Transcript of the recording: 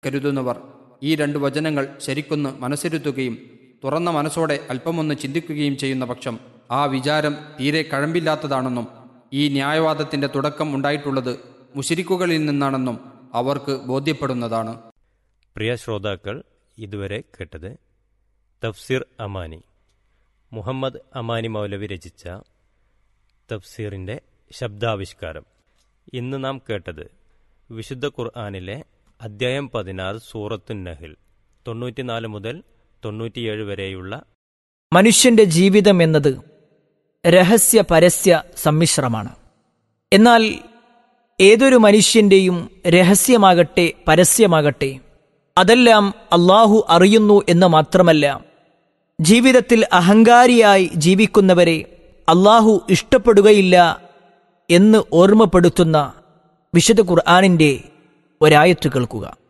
കരുതുന്നവർ ഈ രണ്ട് വചനങ്ങൾ ശരിക്കൊന്ന് മനസ്സിരുത്തുകയും തുറന്ന മനസ്സോടെ അല്പമൊന്ന് ചിന്തിക്കുകയും ചെയ്യുന്ന പക്ഷം ആ വിചാരം തീരെ കഴമ്പില്ലാത്തതാണെന്നും ഈ ന്യായവാദത്തിന്റെ തുടക്കം ഉണ്ടായിട്ടുള്ളത് മുശിരിക്കുകളിൽ നിന്നാണെന്നും അവർക്ക് ബോധ്യപ്പെടുന്നതാണ് പ്രിയ ശ്രോതാക്കൾ ഇതുവരെ കേട്ടത് തഫ്സീർ അമാനി മുഹമ്മദ് അമാനി മൗലവി രചിച്ച തഫ്സീറിൻ്റെ ശബ്ദാവിഷ്കാരം ഇന്ന് നാം കേട്ടത് വിശുദ്ധ ഖുർആാനിലെ അദ്ധ്യായം പതിനാറ് സൂറത്തുൻ നഹിൽ തൊണ്ണൂറ്റിനാല് മുതൽ തൊണ്ണൂറ്റിയേഴ് വരെയുള്ള മനുഷ്യന്റെ ജീവിതം എന്നത് രഹസ്യ പരസ്യ സമ്മിശ്രമാണ് എന്നാൽ ഏതൊരു മനുഷ്യന്റെയും രഹസ്യമാകട്ടെ പരസ്യമാകട്ടെ അതെല്ലാം അള്ളാഹു അറിയുന്നു എന്ന് മാത്രമല്ല ജീവിതത്തിൽ അഹങ്കാരിയായി ജീവിക്കുന്നവരെ അള്ളാഹു ഇഷ്ടപ്പെടുകയില്ല എന്ന് ഓർമ്മപ്പെടുത്തുന്ന വിശുദ്ധ ഖുർആാനിന്റെ ഒരായത്ത് കേൾക്കുക